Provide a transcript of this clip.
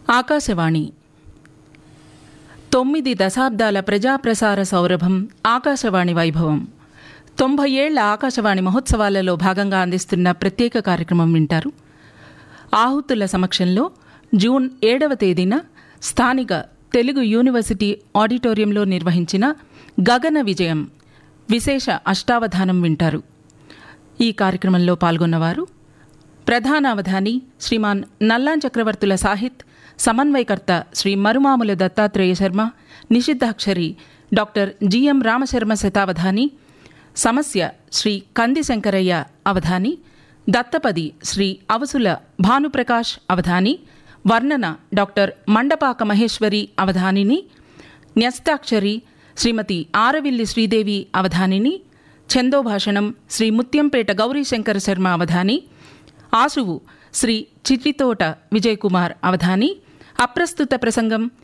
ఆకాశవాణి తొమ్మిది దశాబ్దాల ప్రజాప్రసార సౌరభం ఆకాశవాణి వైభవం తొంభై ఏళ్ల ఆకాశవాణి మహోత్సవాలలో భాగంగా అందిస్తున్న ప్రత్యేక కార్యక్రమం వింటారు ఆహుతుల సమక్షంలో జూన్ ఏడవ తేదీన స్థానిక తెలుగు యూనివర్సిటీ ఆడిటోరియంలో నిర్వహించిన గగన విజయం విశేష అష్టావధానం వింటారు ఈ కార్యక్రమంలో పాల్గొన్నవారు ప్రధానావధాని శ్రీమాన్ నల్లాన్ చక్రవర్తుల సాహిత్ సమన్వయకర్త శ్రీ మరుమాముల దత్తాత్రేయ శర్మ నిషిద్ధాక్షరి డాక్టర్ జిఎం రామశర్మ శతావధాని సమస్య శ్రీ కంది శంకరయ్య అవధాని దత్తపది శ్రీ అవసుల భానుప్రకాష్ అవధాని వర్ణన డాక్టర్ మండపాక మహేశ్వరి అవధానిని న్యస్తాక్షరి శ్రీమతి ఆరవిల్లి శ్రీదేవి అవధానిని ఛందోభాషణం శ్రీ ముత్యంపేట గౌరీశంకర శర్మ అవధాని ఆశువు శ్రీ చిట్టితోట విజయకుమార్ అవధాని అప్రస్తుత ప్రసంగం